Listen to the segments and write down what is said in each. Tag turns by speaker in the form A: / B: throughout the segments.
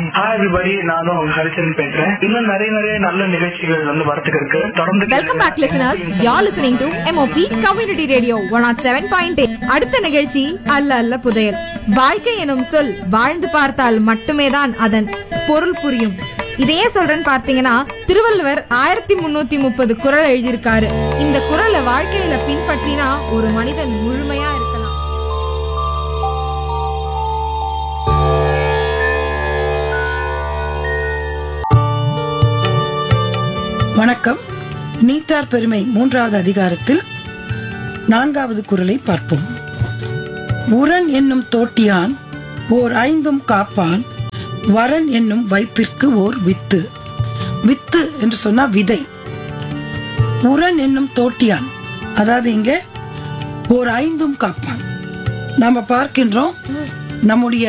A: hi everybody நானும் உங்க ஹரிச்சந்திரன் பேசுறேன் இன்னும் நிறைய நிறைய நல்ல நிகழ்ச்சிகள் வந்து வரத்துக்கு இருக்கு தொடர்ந்து
B: welcome back listeners you're listening to MOP community radio one ought seven point அடுத்த நிகழ்ச்சி அல்ல அல்ல புதையல் வாழ்க்கை எனும் சொல் வாழ்ந்து பார்த்தால் மட்டுமே தான் அதன் பொருள் புரியும் இதையே சொல்றேன்னு பார்த்தீங்கன்னா திருவள்ளுவர் ஆயிரத்தி முன்னூத்தி முப்பது குறள் எழுதியிருக்காரு இந்த குறளை வாழ்க்கையில பின்பற்றினா ஒரு மனிதன் முழுமையா இருக்கலாம்
C: வணக்கம் நீத்தார் பெருமை மூன்றாவது அதிகாரத்தில் நான்காவது குறளை பார்ப்போம் உரன் என்னும் தோட்டியான் ஓர் ஐந்தும் காப்பான் வரன் என்னும் வைப்பிற்கு ஓர் வித்து வித்து என்று சொன்னா விதை உரன் என்னும் தோட்டியான் அதாவது இங்கே ஓர் ஐந்தும் காப்பான் நாம பார்க்கின்றோம் நம்முடைய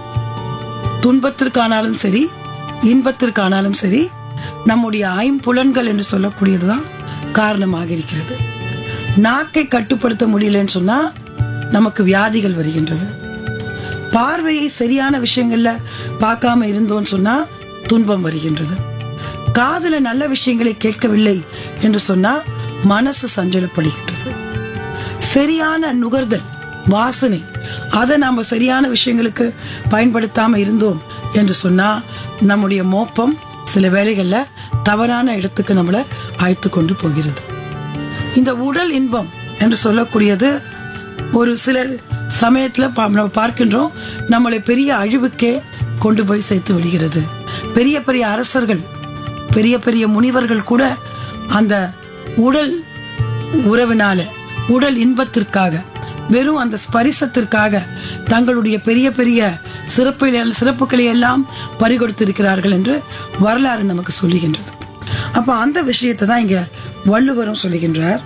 C: துன்பத்திற்கானாலும் சரி இன்பத்திற்கானாலும் சரி நம்முடைய ஐம்புலன்கள் என்று சொல்லக்கூடியதுதான் காரணமாக இருக்கிறது நாக்கை கட்டுப்படுத்த முடியலன்னு சொன்னா நமக்கு வியாதிகள் வருகின்றது பார்வையை சரியான விஷயங்கள்ல பார்க்காம இருந்தோம்னு சொன்னா துன்பம் வருகின்றது காதுல நல்ல விஷயங்களை கேட்கவில்லை என்று சொன்னா மனசு சஞ்சலப்படுகின்றது சரியான நுகர்தல் வாசனை அதை நாம சரியான விஷயங்களுக்கு பயன்படுத்தாம இருந்தோம் என்று சொன்னா நம்முடைய மோப்பம் சில வேளைகள்ல தவறான இடத்துக்கு நம்மளை அழைத்து கொண்டு போகிறது இந்த உடல் இன்பம் என்று சொல்லக்கூடியது ஒரு சில சமயத்துல பா- நம்ம பார்க்கின்றோம் நம்மளை பெரிய அழிவுக்கே கொண்டு போய் சேர்த்து விடுகிறது பெரிய பெரிய அரசர்கள் பெரிய பெரிய முனிவர்கள் கூட அந்த உடல் உறவினால உடல் இன்பத்திற்காக வெறும் அந்த ஸ்பரிசத்திற்காக தங்களுடைய பெரிய பெரிய சிறப்பு சிறப்புகளை எல்லாம் பறிகொடுத்திருக்கிறார்கள் என்று வரலாறு நமக்கு சொல்லுகின்றது அப்ப அந்த விஷயத்தை தான் இங்க வள்ளுவரும் சொல்லுகின்றார்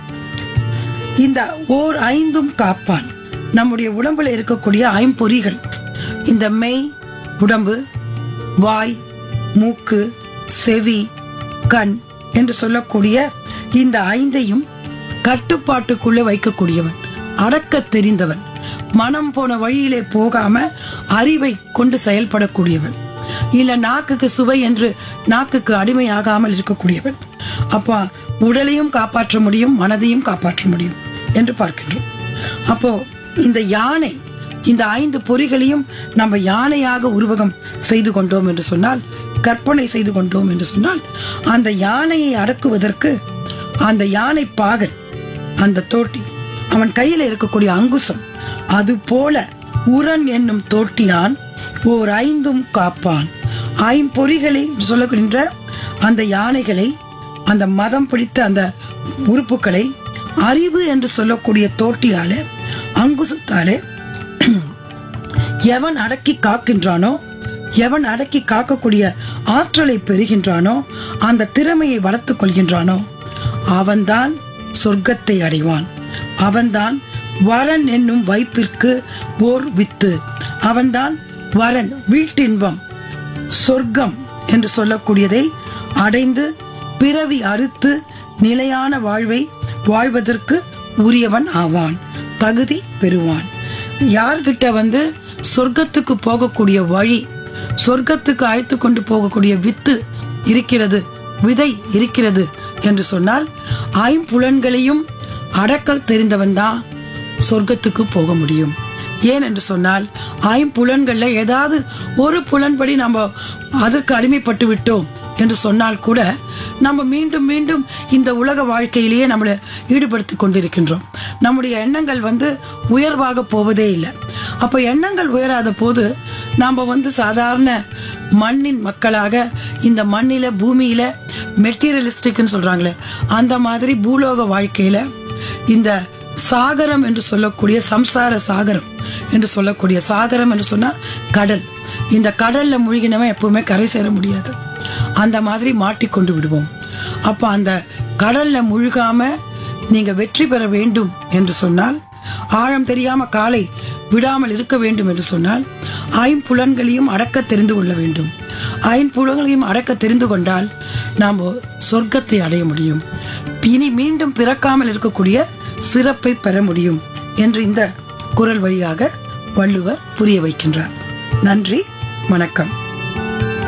C: இந்த ஓர் ஐந்தும் காப்பான் நம்முடைய உடம்புல இருக்கக்கூடிய ஐம்பொறிகள் இந்த மெய் உடம்பு வாய் மூக்கு செவி கண் என்று சொல்லக்கூடிய இந்த ஐந்தையும் கட்டுப்பாட்டுக்குள்ளே வைக்கக்கூடியவன் அடக்க தெரிந்தவன் மனம் போன வழியிலே போகாம அறிவை கொண்டு செயல்படக்கூடியவன் இல்ல நாக்குக்கு சுவை என்று நாக்குக்கு அடிமையாகாமல் இருக்கக்கூடியவன் அப்ப உடலையும் காப்பாற்ற முடியும் மனதையும் காப்பாற்ற முடியும் என்று பார்க்கின்றோம் அப்போ இந்த யானை இந்த ஐந்து பொறிகளையும் நம்ம யானையாக உருவகம் செய்து கொண்டோம் என்று சொன்னால் கற்பனை செய்து கொண்டோம் என்று சொன்னால் அந்த யானையை அடக்குவதற்கு அந்த யானை பாகன் அந்த தோட்டி அவன் கையில இருக்கக்கூடிய அங்குசம் அது போல உரன் என்னும் தோட்டியான் ஓர் ஐந்தும் காப்பான் ஐம்பொறிகளை சொல்லக்கின்ற அந்த யானைகளை அந்த மதம் பிடித்த அந்த உறுப்புகளை அறிவு என்று சொல்லக்கூடிய தோட்டியாலே அங்குசத்தாலே எவன் அடக்கி காக்கின்றானோ எவன் அடக்கி காக்கக்கூடிய ஆற்றலை பெறுகின்றானோ அந்த திறமையை வளர்த்துக் கொள்கின்றானோ அவன்தான் சொர்க்கத்தை அடைவான் அவன்தான் வரன் என்னும் வைப்பிற்கு ஓர் வித்து அவன்தான் வரன் வீட்டின்பம் சொர்க்கம் என்று சொல்லக்கூடியதை அடைந்து பிறவி அறுத்து நிலையான வாழ்வை வாழ்வதற்கு உரியவன் ஆவான் தகுதி பெறுவான் யார்கிட்ட வந்து சொர்க்கத்துக்கு போகக்கூடிய வழி சொர்க்கத்துக்கு அழைத்து கொண்டு போகக்கூடிய வித்து இருக்கிறது விதை இருக்கிறது என்று சொன்னால் ஐம்புலன்களையும் அடக்க தெரிந்தவன் தான் சொர்க்கத்துக்கு போக முடியும் ஏன் என்று சொன்னால் ஐம்புலன்கள்ல ஏதாவது ஒரு புலன்படி நம்ம அதற்கு அடிமைப்பட்டு விட்டோம் என்று சொன்னால் கூட நம்ம மீண்டும் மீண்டும் இந்த உலக வாழ்க்கையிலேயே நம்மளை ஈடுபடுத்திக் கொண்டிருக்கின்றோம் நம்முடைய எண்ணங்கள் வந்து உயர்வாக போவதே இல்லை அப்ப எண்ணங்கள் உயராத போது நாம வந்து சாதாரண மண்ணின் மக்களாக இந்த மண்ணில பூமியில மெட்டீரியலிஸ்டிக்னு சொல்றாங்களே அந்த மாதிரி பூலோக வாழ்க்கையில இந்த சாகரம் என்று சொல்லக்கூடிய சம்சார சாகரம் என்று சொல்லக்கூடிய சாகரம் என்று சொன்னா கடல் இந்த கடல்ல மூழ்கினவன் எப்பவுமே கரை சேர முடியாது அந்த மாதிரி மாட்டிக்கொண்டு விடுவோம் அப்ப அந்த கடல்ல முழுகாம நீங்க வெற்றி பெற வேண்டும் என்று சொன்னால் ஆழம் தெரியாம காலை விடாமல் இருக்க வேண்டும் என்று சொன்னால் ஐம்புலன்களையும் அடக்க தெரிந்து கொள்ள வேண்டும் ஐம்புலன்களையும் அடக்க தெரிந்து கொண்டால் நாம் சொர்க்கத்தை அடைய முடியும் இனி மீண்டும் பிறக்காமல் இருக்கக்கூடிய சிறப்பை பெற முடியும் என்று இந்த குரல் வழியாக வள்ளுவர் புரிய வைக்கின்றார் நன்றி வணக்கம்